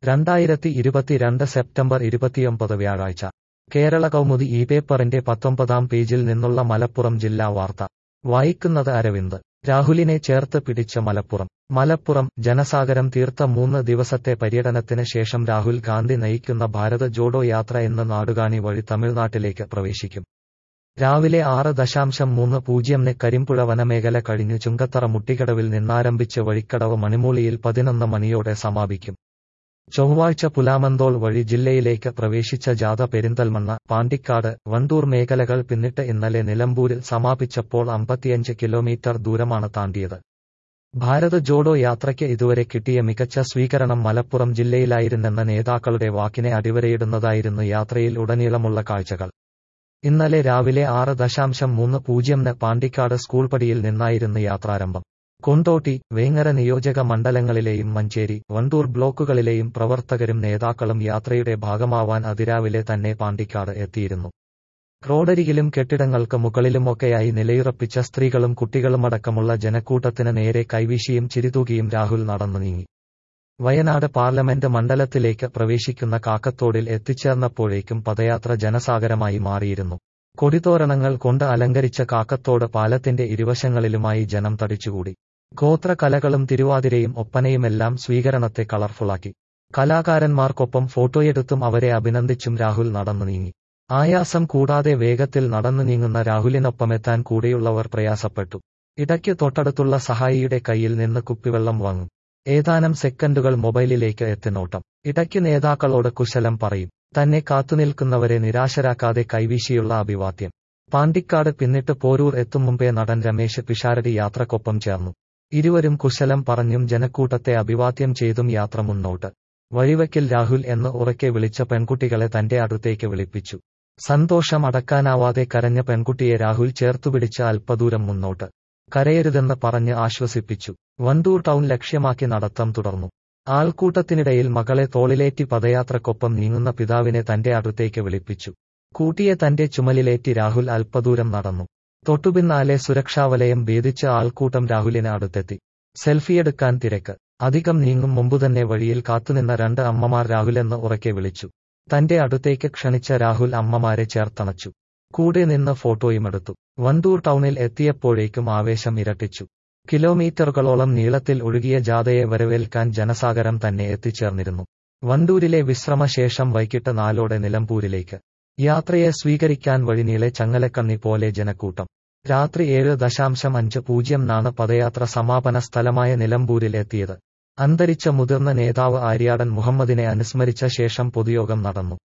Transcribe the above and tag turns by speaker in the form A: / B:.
A: രണ്ടായിരത്തി ഇരുപത്തിരണ്ട് സെപ്റ്റംബർ ഇരുപത്തിയൊമ്പത് വ്യാഴാഴ്ച കേരള കൗമുദി ഈ പേപ്പറിന്റെ പത്തൊമ്പതാം പേജിൽ നിന്നുള്ള മലപ്പുറം ജില്ലാ വാർത്ത വായിക്കുന്നത് അരവിന്ദ് രാഹുലിനെ ചേർത്ത് പിടിച്ച മലപ്പുറം മലപ്പുറം ജനസാഗരം തീർത്ത മൂന്ന് ദിവസത്തെ പര്യടനത്തിന് ശേഷം രാഹുൽ ഗാന്ധി നയിക്കുന്ന ഭാരത് ജോഡോ യാത്ര ഇന്ന് നാടുകാണി വഴി തമിഴ്നാട്ടിലേക്ക് പ്രവേശിക്കും രാവിലെ ആറ് ദശാംശം മൂന്ന് പൂജ്യംന് കരിമ്പുഴ വനമേഖല കഴിഞ്ഞു ചുങ്കത്തറ മുട്ടിക്കടവിൽ നിന്നാരംഭിച്ച് വഴിക്കടവ് മണിമൂളിയിൽ പതിനൊന്ന് മണിയോടെ സമാപിക്കും ചൊവ്വാഴ്ച പുലാമന്തോൾ വഴി ജില്ലയിലേക്ക് പ്രവേശിച്ച ജാഥ പെരിന്തൽമണ്ണ പാണ്ടിക്കാട് വണ്ടൂർ മേഖലകൾ പിന്നിട്ട് ഇന്നലെ നിലമ്പൂരിൽ സമാപിച്ചപ്പോൾ അമ്പത്തിയഞ്ച് കിലോമീറ്റർ ദൂരമാണ് താണ്ടിയത് ഭാരത് ജോഡോ യാത്രയ്ക്ക് ഇതുവരെ കിട്ടിയ മികച്ച സ്വീകരണം മലപ്പുറം ജില്ലയിലായിരുന്നെന്ന നേതാക്കളുടെ വാക്കിനെ അടിവരയിടുന്നതായിരുന്നു യാത്രയിൽ ഉടനീളമുള്ള കാഴ്ചകൾ ഇന്നലെ രാവിലെ ആറ് ദശാംശം മൂന്ന് പൂജ്യംന് പാണ്ടിക്കാട് സ്കൂൾ പടിയിൽ നിന്നായിരുന്നു യാത്രാരംഭം കൊണ്ടോട്ടി വേങ്ങര നിയോജക മണ്ഡലങ്ങളിലെയും മഞ്ചേരി വണ്ടൂർ ബ്ലോക്കുകളിലെയും പ്രവർത്തകരും നേതാക്കളും യാത്രയുടെ ഭാഗമാവാൻ അതിരാവിലെ തന്നെ പാണ്ടിക്കാട് എത്തിയിരുന്നു റോഡരികിലും കെട്ടിടങ്ങൾക്ക് മുകളിലുമൊക്കെയായി നിലയുറപ്പിച്ച സ്ത്രീകളും കുട്ടികളുമടക്കമുള്ള ജനക്കൂട്ടത്തിന് നേരെ കൈവീശിയും ചിരിതൂകിയും രാഹുൽ നടന്നു നീങ്ങി വയനാട് പാർലമെന്റ് മണ്ഡലത്തിലേക്ക് പ്രവേശിക്കുന്ന കാക്കത്തോടിൽ എത്തിച്ചേർന്നപ്പോഴേക്കും പദയാത്ര ജനസാഗരമായി മാറിയിരുന്നു കൊടിതോരണങ്ങൾ കൊണ്ട് അലങ്കരിച്ച കാക്കത്തോട് പാലത്തിന്റെ ഇരുവശങ്ങളിലുമായി ജനം തടിച്ചുകൂടി ഗോത്രകലകളും തിരുവാതിരയും ഒപ്പനയുമെല്ലാം സ്വീകരണത്തെ കളർഫുള്ളാക്കി കലാകാരന്മാർക്കൊപ്പം ഫോട്ടോയെടുത്തും അവരെ അഭിനന്ദിച്ചും രാഹുൽ നടന്നു നീങ്ങി ആയാസം കൂടാതെ വേഗത്തിൽ നടന്നു നീങ്ങുന്ന രാഹുലിനൊപ്പമെത്താൻ കൂടെയുള്ളവർ പ്രയാസപ്പെട്ടു ഇടയ്ക്ക് തൊട്ടടുത്തുള്ള സഹായിയുടെ കയ്യിൽ നിന്ന് കുപ്പിവെള്ളം വാങ്ങും ഏതാനും സെക്കൻഡുകൾ മൊബൈലിലേക്ക് എത്തിനോട്ടം ഇടയ്ക്ക് നേതാക്കളോട് കുശലം പറയും തന്നെ കാത്തുനിൽക്കുന്നവരെ നിരാശരാക്കാതെ കൈവീശിയുള്ള അഭിവാദ്യം പാണ്ടിക്കാട് പിന്നിട്ട് പോരൂർ എത്തും മുമ്പേ നടൻ രമേശ് പിഷാരടി യാത്രക്കൊപ്പം ചേർന്നു ഇരുവരും കുശലം പറഞ്ഞും ജനക്കൂട്ടത്തെ അഭിവാദ്യം ചെയ്തും യാത്ര മുന്നോട്ട് വഴിവെക്കിൽ രാഹുൽ എന്ന് ഉറക്കെ വിളിച്ച പെൺകുട്ടികളെ തന്റെ അടുത്തേക്ക് വിളിപ്പിച്ചു സന്തോഷം അടക്കാനാവാതെ കരഞ്ഞ പെൺകുട്ടിയെ രാഹുൽ ചേർത്തുപിടിച്ച് അല്പദൂരം മുന്നോട്ട് കരയരുതെന്ന് പറഞ്ഞ് ആശ്വസിപ്പിച്ചു വണ്ടൂർ ടൗൺ ലക്ഷ്യമാക്കി നടത്തം തുടർന്നു ആൾക്കൂട്ടത്തിനിടയിൽ മകളെ തോളിലേറ്റി പദയാത്രക്കൊപ്പം നീങ്ങുന്ന പിതാവിനെ തന്റെ അടുത്തേക്ക് വിളിപ്പിച്ചു കൂട്ടിയെ തന്റെ ചുമലിലേറ്റി രാഹുൽ അല്പദൂരം നടന്നു തൊട്ടുപിന്നാലെ സുരക്ഷാവലയം ഭേദിച്ച ആൾക്കൂട്ടം രാഹുലിന് അടുത്തെത്തി സെൽഫിയെടുക്കാൻ തിരക്ക് അധികം നീങ്ങും മുമ്പുതന്നെ വഴിയിൽ കാത്തുനിന്ന രണ്ട് അമ്മമാർ രാഹുലെന്ന് ഉറക്കെ വിളിച്ചു തന്റെ അടുത്തേക്ക് ക്ഷണിച്ച രാഹുൽ അമ്മമാരെ ചേർത്തണച്ചു കൂടെ നിന്ന് ഫോട്ടോയുമെടുത്തു വണ്ടൂർ ടൗണിൽ എത്തിയപ്പോഴേക്കും ആവേശം ഇരട്ടിച്ചു കിലോമീറ്ററുകളോളം നീളത്തിൽ ഒഴുകിയ ജാഥയെ വരവേൽക്കാൻ ജനസാഗരം തന്നെ എത്തിച്ചേർന്നിരുന്നു വണ്ടൂരിലെ വിശ്രമശേഷം വൈകിട്ട് നാലോടെ നിലമ്പൂരിലേക്ക് യാത്രയെ സ്വീകരിക്കാൻ വഴിനീളെ ചങ്ങലക്കണ്ണി പോലെ ജനക്കൂട്ടം രാത്രി ഏഴ് ദശാംശം അഞ്ച് പൂജ്യം നാണ് പദയാത്ര സമാപന സ്ഥലമായ നിലമ്പൂരിൽ എത്തിയത് അന്തരിച്ച മുതിർന്ന നേതാവ് ആര്യാടൻ മുഹമ്മദിനെ അനുസ്മരിച്ച ശേഷം പൊതുയോഗം നടന്നു